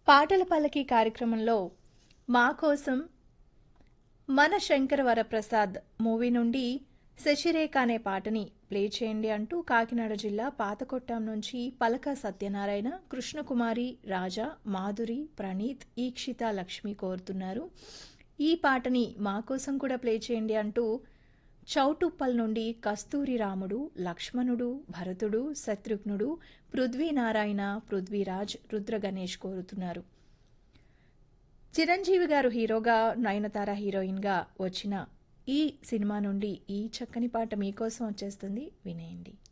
పాటల పల్లకి కార్యక్రమంలో మా కోసం మన శంకర వరప్రసాద్ మూవీ నుండి శశిరేఖ అనే పాటని ప్లే చేయండి అంటూ కాకినాడ జిల్లా పాతకొట్టాం నుంచి పలక సత్యనారాయణ కృష్ణకుమారి రాజా మాధురి ప్రణీత్ ఈక్షిత లక్ష్మి కోరుతున్నారు ఈ పాటని మా కోసం కూడా ప్లే చేయండి అంటూ చౌటుప్పల్ నుండి కస్తూరి రాముడు లక్ష్మణుడు భరతుడు శత్రుఘ్నుడు పృథ్వీనారాయణ పృథ్వీరాజ్ రుద్ర గణేష్ కోరుతున్నారు చిరంజీవి గారు హీరోగా నయనతార హీరోయిన్గా వచ్చిన ఈ సినిమా నుండి ఈ చక్కని పాట మీకోసం వచ్చేస్తుంది వినేయండి